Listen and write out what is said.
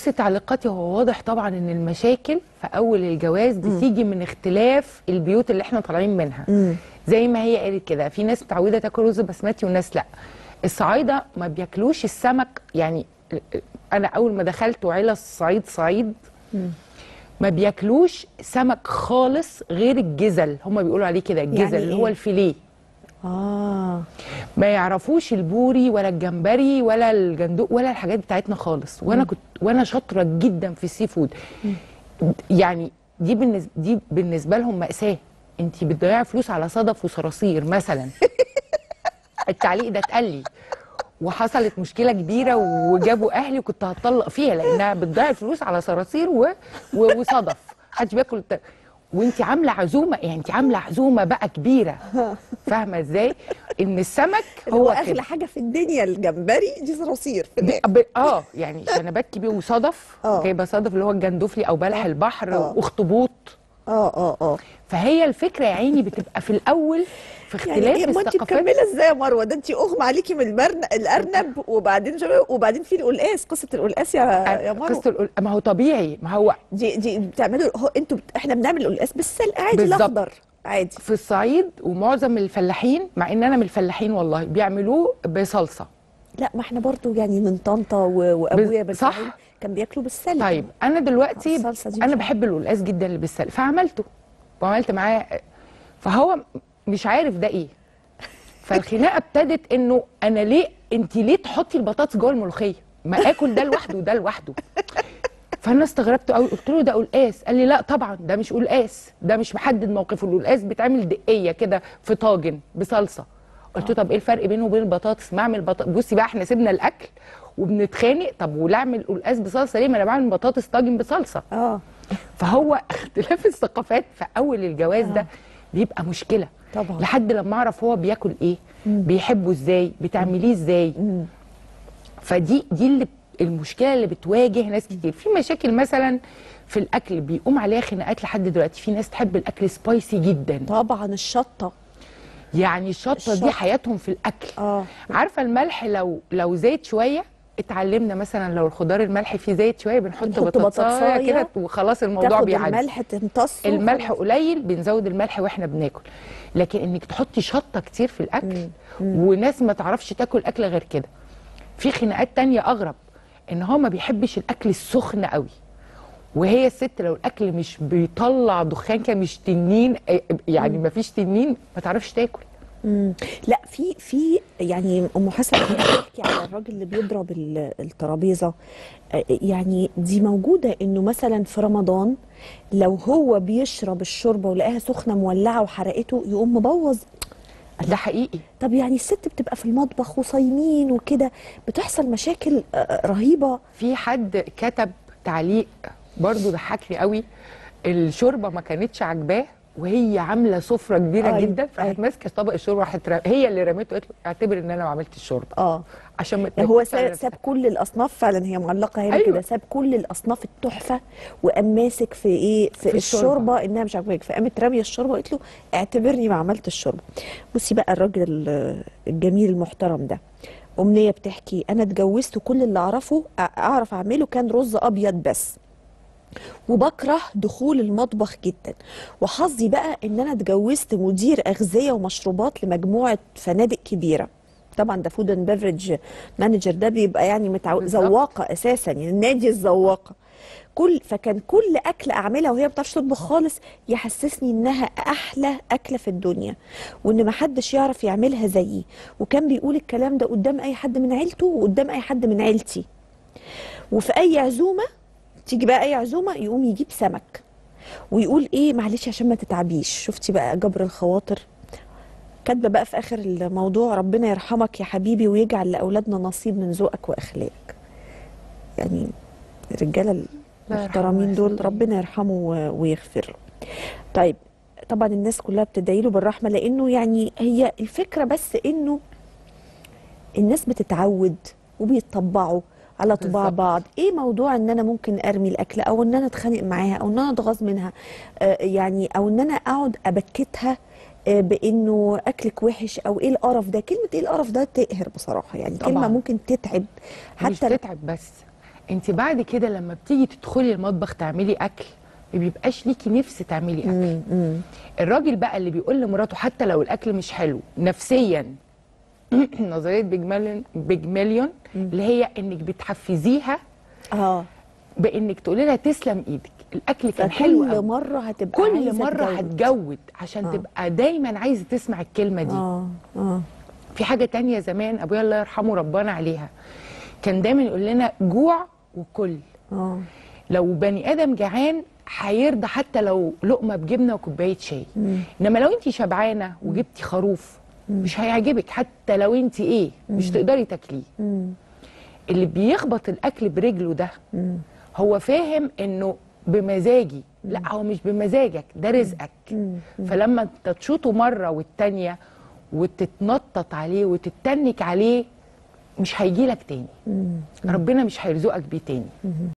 بصي تعليقاتي هو واضح طبعا ان المشاكل في اول الجواز بتيجي من اختلاف البيوت اللي احنا طالعين منها زي ما هي قالت كده في ناس متعوده تاكل رز بسمتي وناس لا الصعايده ما بياكلوش السمك يعني انا اول ما دخلت وعيله الصعيد صعيد ما بياكلوش سمك خالص غير الجزل هم بيقولوا عليه كده الجزل يعني اللي هو إيه؟ الفيليه اه ما يعرفوش البوري ولا الجمبري ولا الجندوق ولا الحاجات بتاعتنا خالص وانا كنت وانا شاطره جدا في السي فود يعني دي بالنسبه دي بالنسبه لهم ماساه انت بتضيعي فلوس على صدف وصراصير مثلا التعليق ده اتقال لي وحصلت مشكله كبيره وجابوا اهلي وكنت هتطلق فيها لانها بتضيع فلوس على صراصير و... و... وصدف محدش بياكل الت... وانت عامله عزومه يعني انت عامله عزومه بقى كبيره فاهمه ازاي ان السمك اللي هو هو اغلى كده. حاجه في الدنيا الجمبري دي صراصير في الآخر. ب... اه يعني شنبات كبير وصدف آه. جايبه صدف اللي هو الجندفلي او بلح البحر آه. واخطبوط اه اه اه فهي الفكره يا عيني بتبقى في الاول في اختلاف يعني ايه ما انت الثقافات مكمله ازاي يا مروه ده انت اغمى عليكي من البرن الارنب وبعدين شو- وبعدين في القلقاس قصه القلقاس يا يا مروه قصه القل- ما هو طبيعي ما هو دي دي بتعملوا هو انتوا بت... احنا بنعمل القلقاس بالسلق عادي بالظبط. الاخضر عادي في الصعيد ومعظم الفلاحين مع ان انا من الفلاحين والله بيعملوه بصلصه لا ما احنا برضو يعني من طنطا و... وابويا بس- صح. بالفعل كان بياكلوا بالسلق طيب انا دلوقتي الصلصة دي انا مش بحب القلقاس جدا اللي بالسلق فعملته وعملت معاه فهو مش عارف ده ايه فالخناقه ابتدت انه انا ليه انت ليه تحطي البطاطس جوه الملوخيه ما اكل ده لوحده وده لوحده فانا استغربت قوي قلت له ده قلقاس قال لي لا طبعا ده مش قلقاس ده مش محدد موقفه القلقاس بيتعمل دقيه كده في طاجن بصلصه قلت له طب ايه الفرق بينه وبين البطاطس ما اعمل بطاطس بصي بقى احنا سيبنا الاكل وبنتخانق طب ولا اعمل قلقاس بصلصه ليه ما انا بعمل بطاطس طاجن بصلصه اه فهو اختلاف الثقافات في اول الجواز ده بيبقى مشكله طبعا. لحد لما اعرف هو بياكل ايه بيحبه ازاي بتعمليه ازاي فدي دي اللي المشكله اللي بتواجه ناس كتير في مشاكل مثلا في الاكل بيقوم عليها خناقات لحد دلوقتي في ناس تحب الاكل سبايسي جدا طبعا الشطه يعني الشطه الشطة. دي حياتهم في الاكل اه عارفه الملح لو لو زيت شويه اتعلمنا مثلا لو الخضار الملح فيه زيت شويه بنحط بنحط بطاطسايه بطاطساية، كده وخلاص الموضوع تاخد بيعدي الملح تمتصه الملح وخلاص. قليل بنزود الملح واحنا بناكل لكن انك تحطي شطه كتير في الاكل وناس ما تعرفش تاكل اكل غير كده في خناقات تانية اغرب ان هو ما بيحبش الاكل السخن قوي وهي الست لو الاكل مش بيطلع دخان كده مش تنين يعني ما فيش تنين ما تعرفش تاكل مم. لا في في يعني ام حسن وهي بتحكي على الراجل اللي بيضرب ال- الترابيزه آه، يعني دي موجوده انه مثلا في رمضان لو هو بيشرب الشوربه ولقاها سخنه مولعه وحرقته يقوم مبوظ ده حقيقي طب يعني الست بتبقى في المطبخ وصايمين وكده بتحصل مشاكل آه، رهيبه في حد كتب تعليق برضو ضحكني قوي الشوربه ما كانتش عاجباه وهي عامله سفره كبيره أيوة، جدا فراحت أيوة. ماسكه طبق الشوربه راحت را- هي اللي رميته قالت له اعتبر ان انا ما عملتش الشوربه اه عشان ما ده هو تنكدش على ساب, نفسك. ساب كل الاصناف فعلا هي معلقه هنا أيوة. كده ساب كل الاصناف التحفه وقام ماسك في ايه في, في الشوربة. الشوربه انها مش عاجباك فقامت راميه الشوربه وقالت له اعتبرني ما عملت الشوربه بصي بقى الراجل ال- الجميل المحترم ده امنيه بتحكي انا اتجوزت كل اللي اعرفه أ- اعرف اعمله كان رز ابيض بس وبكره دخول المطبخ جدا وحظي بقى ان انا اتجوزت مدير اغذيه ومشروبات لمجموعه فنادق كبيره طبعا ده فود اند بيفرج مانجر ده بيبقى يعني متعو... بالظبط. ذواقه اساسا يعني نادي الذواقه كل فكان كل اكل اعملها وهي ما بتعرفش تطبخ خالص يحسسني انها احلى اكله في الدنيا وان ما حدش يعرف يعملها زيي وكان بيقول الكلام ده قدام اي حد من عيلته وقدام اي حد من عيلتي وفي اي عزومه تيجي بقى اي عزومه يقوم يجيب سمك ويقول ايه معلش عشان ما تتعبيش شفتي بقى جبر الخواطر كاتبه بقى في اخر الموضوع ربنا يرحمك يا حبيبي ويجعل لاولادنا نصيب من ذوقك واخلاقك يعني الرجاله المحترمين يرحمه دول ويحسن ربنا يرحمه و- ويغفر له طيب طبعا الناس كلها بتدعي له بالرحمه لانه يعني هي الفكره بس انه الناس بتتعود وبيتطبعوا على طباع بالظبط. بعض ايه موضوع ان انا ممكن ارمي الاكل او ان انا اتخانق معاها او ان انا اتغاظ منها آه يعني او ان انا اقعد ابكتها آه بانه اكلك وحش او ايه القرف ده كلمه ايه القرف ده تقهر بصراحه يعني كلمه طبعاً. ممكن تتعب مش حتى تتعب بس انت بعد كده لما بتيجي تدخلي المطبخ تعملي اكل ما بيبقاش ليكي نفس تعملي اكل مم. مم. الراجل بقى اللي بيقول لمراته حتى لو الاكل مش حلو نفسيا نظريه بيجماليون بيجماليون اللي هي انك بتحفزيها اه بانك تقولي لها تسلم ايدك الاكل كان حلو فكل قوي. مره هتبقى كل عايزة مره تجود. هتجود عشان آه. تبقى دايما عايزه تسمع الكلمه دي اه اه في حاجه تانية زمان ابويا الله يرحمه ربنا عليها كان دايما يقول لنا جوع وكل اه لو بني ادم جعان هيرضى حتى لو لقمه بجبنه وكوبايه شاي انما لو انت شبعانه وجبتي خروف مش هيعجبك حتى لو انت ايه مش تقدري تاكليه مم. اللي بيخبط الاكل برجله ده مم. هو فاهم انه بمزاجي لا هو مش بمزاجك ده رزقك فلما انت تشوطه مره والتانيه وتتنطط عليه وتتنك عليه مش هيجيلك تاني ربنا مش هيرزقك بيه تاني